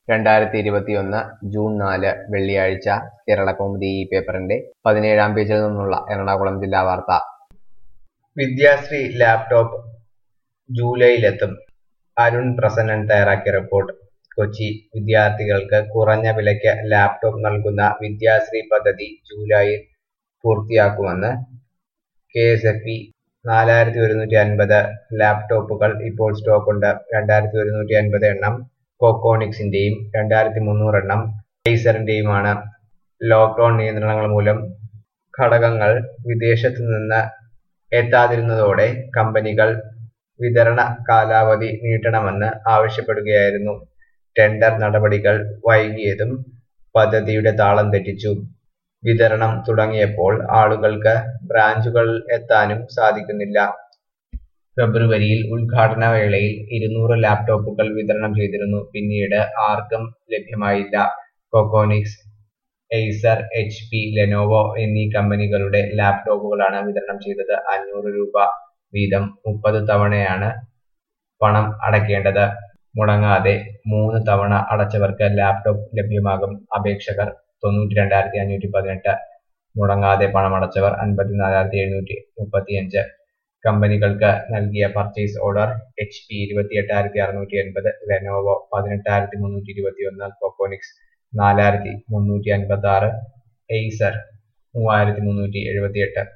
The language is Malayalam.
രണ്ടായിരത്തി ഇരുപത്തിയൊന്ന് ജൂൺ നാല് വെള്ളിയാഴ്ച കേരളകൗമുദി ഈ പേപ്പറിന്റെ പതിനേഴാം പേജിൽ നിന്നുള്ള എറണാകുളം ജില്ലാ വാർത്ത വിദ്യാശ്രീ ലാപ്ടോപ്പ് ജൂലൈയിലെത്തും അരുൺ പ്രസന്നൻ തയ്യാറാക്കിയ റിപ്പോർട്ട് കൊച്ചി വിദ്യാർത്ഥികൾക്ക് കുറഞ്ഞ വിലയ്ക്ക് ലാപ്ടോപ്പ് നൽകുന്ന വിദ്യാശ്രീ പദ്ധതി ജൂലൈയിൽ പൂർത്തിയാക്കുമെന്ന് കെ എസ് എഫ് ഇ നാലായിരത്തി ഒരുന്നൂറ്റി അൻപത് ലാപ്ടോപ്പുകൾ ഇപ്പോൾ സ്റ്റോക്കുണ്ട് രണ്ടായിരത്തി ഒരുന്നൂറ്റി അൻപത് എണ്ണം കോക്കോണിക്സിന്റെയും രണ്ടായിരത്തി മുന്നൂറ് എണ്ണം ഏസറിന്റെയുമാണ് ലോക്ക്ഡൌൺ നിയന്ത്രണങ്ങൾ മൂലം ഘടകങ്ങൾ വിദേശത്തു നിന്ന് എത്താതിരുന്നതോടെ കമ്പനികൾ വിതരണ കാലാവധി നീട്ടണമെന്ന് ആവശ്യപ്പെടുകയായിരുന്നു ടെൻഡർ നടപടികൾ വൈകിയതും പദ്ധതിയുടെ താളം തെറ്റിച്ചു വിതരണം തുടങ്ങിയപ്പോൾ ആളുകൾക്ക് ബ്രാഞ്ചുകളിൽ എത്താനും സാധിക്കുന്നില്ല ഫെബ്രുവരിയിൽ ഉദ്ഘാടന വേളയിൽ ഇരുന്നൂറ് ലാപ്ടോപ്പുകൾ വിതരണം ചെയ്തിരുന്നു പിന്നീട് ആർക്കും ലഭ്യമായില്ല Coconics Acer H P Lenovo എന്നീ കമ്പനികളുടെ ലാപ്ടോപ്പുകളാണ് വിതരണം ചെയ്തത് അഞ്ഞൂറ് രൂപ വീതം മുപ്പത് തവണയാണ് പണം അടയ്ക്കേണ്ടത് മുടങ്ങാതെ മൂന്ന് തവണ അടച്ചവർക്ക് ലാപ്ടോപ്പ് ലഭ്യമാകും അപേക്ഷകർ തൊണ്ണൂറ്റി രണ്ടായിരത്തി അഞ്ഞൂറ്റി പതിനെട്ട് മുടങ്ങാതെ പണമടച്ചവർ അൻപത്തിനാലായിരത്തി എഴുന്നൂറ്റി മുപ്പത്തിയഞ്ച് കമ്പനികൾക്ക് നൽകിയ പർച്ചേസ് ഓർഡർ എച്ച് പി ഇരുപത്തി എട്ടായിരത്തി അറുന്നൂറ്റി എൺപത് ലെനോവോ പതിനെട്ടായിരത്തി മുന്നൂറ്റി ഇരുപത്തി ഒന്ന് കൊക്കോണിക്സ് നാലായിരത്തി മുന്നൂറ്റി അൻപത്തി ആറ് എയ്സർ മൂവായിരത്തി മുന്നൂറ്റി എഴുപത്തി എട്ട്